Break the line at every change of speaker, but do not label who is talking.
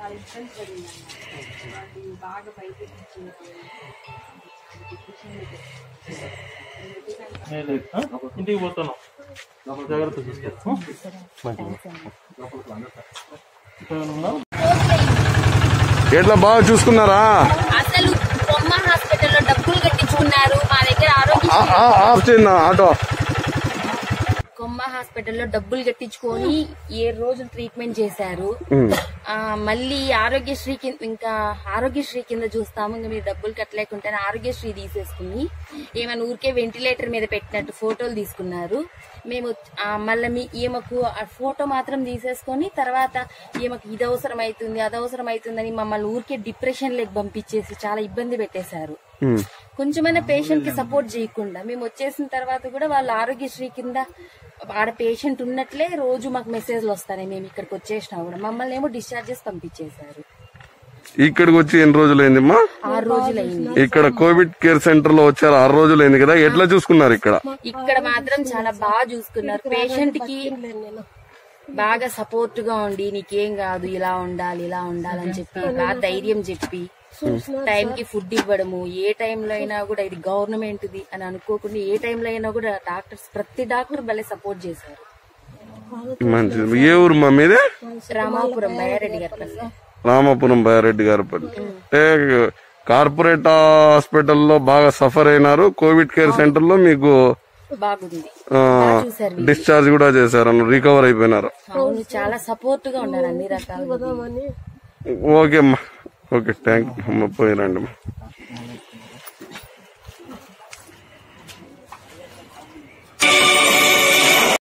చాలా ఇబ్బంది పడిందన్నమాట వాళ్ళు బాగా బయటకు ఇచ్చారు
ఇంటికి పోతాను జాగ్రత్త చూసుకో
ఎట్లా బాగా చూసుకున్నారా
అసలు బొమ్మ హాస్పిటల్లో డబ్బులు కట్టించుకున్నారు మా దగ్గర ఆరోగ్య
ఆ- ఆ- ఆఫ్ చేయండి ఆటో
కొమ్మ హాస్పిటల్లో డబ్బులు కట్టించుకొని ఏ రోజు ట్రీట్మెంట్ చేశారు ఆ, మళ్ళీ ఆరోగ్యశ్రీ కింద ఇంకా ఆరోగ్యశ్రీ కింద చూస్తాము ఇంకా మీరు డబ్బులు కట్టలేకుంటే ఆరోగ్యశ్రీ తీసేసుకుని ఏమైనా ఊరికే వెంటిలేటర్ మీద పెట్టినట్టు ఫోటోలు తీసుకున్నారు మేము ఆ, మళ్ళీ మీ ఈమెకు ఆ ఫోటో మాత్రం తీసేసుకొని తర్వాత ఈమెకు ఇది అవసరం అవుతుంది అది అవసరం అవుతుందని మమ్మల్ని ఊరికే డిప్రెషన్ లెక్ పంపించేసి చాలా ఇబ్బంది పెట్టేశారు కొంచెమైనా పేషెంట్ కి సపోర్ట్ చేయకుండా మేము వచ్చేసిన తర్వాత కూడా వాళ్ళు ఆరోగ్యశ్రీ కింద ఆడ పేషెంట్ ఉన్నట్లే రోజు మాకు మెసేజ్లు వస్తాయి మేము ఇక్కడికి వచ్చేసినా కూడా మమ్మల్ని ఏమో డిశ్చార్జ్ చేసి పంపించేశారు
ఇక్కడికి వచ్చి ఎన్ని రోజులైందమ్మా
ఆరు రోజులైంది
ఇక్కడ కోవిడ్ కేర్ సెంటర్ లో వచ్చారు ఆరు రోజులైంది కదా ఎట్లా చూసుకున్నారు ఇక్కడ
ఇక్కడ మాత్రం చాలా బాగా చూసుకున్నారు పేషెంట్ కి బాగా సపోర్ట్ గా ఉండి నీకేం కాదు ఇలా ఉండాలి ఇలా ఉండాలని చెప్పి బాగా ధైర్యం చెప్పి టైం కి ఫుడ్ ఇవ్వడము ఏ టైంలో అయినా కూడా ఇది గవర్నమెంట్ ది అని అనుకోకుండా ఏ టైంలో అయినా కూడా డాక్టర్స్ ప్రతి డాక్టర్ భలే సపోర్ట్ చేశారు
మంచిది ఏ ఊరు మా మీదే
రామాపురం బయారెడ్డి గారు ప్రసాద్.
రామాపురం బయారెడ్డి గారి పల్లి అంటే కార్పొరేట్ హాస్పిటల్లో బాగా సఫర్ అయినారు కోవిడ్ కేర్ సెంటర్ లో మీకు
బాగుంది
ఆ,
చూసారు
డిశ్చార్జ్ కూడా చేశారు రికవర్ అయిపోయినారు
అవును చాలా సపోర్ట్ గా ఉన్నారు అన్ని రకాలుగా
ఓకే అమ్మా ఓకే థ్యాంక్ యూ అమ్మ పోయిరండి అమ్మా